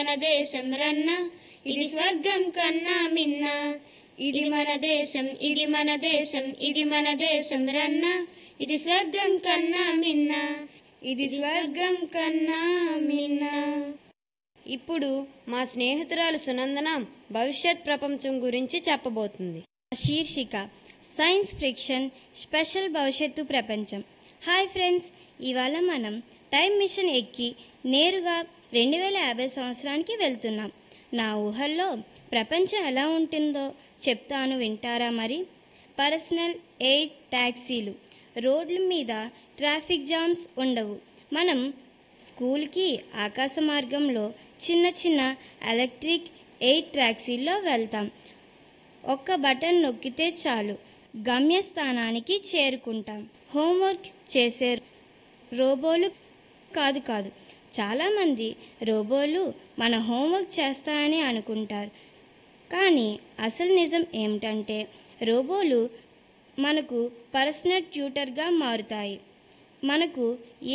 మన దేశం రన్న ఇది స్వర్గం కన్నా మిన్న ఇది మన దేశం ఇది మన దేశం ఇది మన దేశం రన్న ఇది స్వర్గం కన్నా మిన్న ఇది స్వర్గం కన్నా మిన్న ఇప్పుడు మా స్నేహితురాలు సునందన భవిష్యత్ ప్రపంచం గురించి చెప్పబోతుంది శీర్షిక సైన్స్ ఫ్రిక్షన్ స్పెషల్ భవిష్యత్తు ప్రపంచం హాయ్ ఫ్రెండ్స్ ఇవాళ మనం టైం మిషన్ ఎక్కి నేరుగా రెండు వేల యాభై సంవత్సరానికి వెళ్తున్నాం నా ఊహల్లో ప్రపంచం ఎలా ఉంటుందో చెప్తాను వింటారా మరి పర్సనల్ ఎయిర్ ట్యాక్సీలు రోడ్ల మీద ట్రాఫిక్ జామ్స్ ఉండవు మనం స్కూల్కి ఆకాశ మార్గంలో చిన్న చిన్న ఎలక్ట్రిక్ ఎయిర్ ట్యాక్సీల్లో వెళ్తాం ఒక్క బటన్ నొక్కితే చాలు గమ్యస్థానానికి చేరుకుంటాం హోంవర్క్ చేసే రోబోలు కాదు కాదు చాలామంది రోబోలు మన హోంవర్క్ చేస్తాయని అనుకుంటారు కానీ అసలు నిజం ఏమిటంటే రోబోలు మనకు పర్సనల్ ట్యూటర్గా మారుతాయి మనకు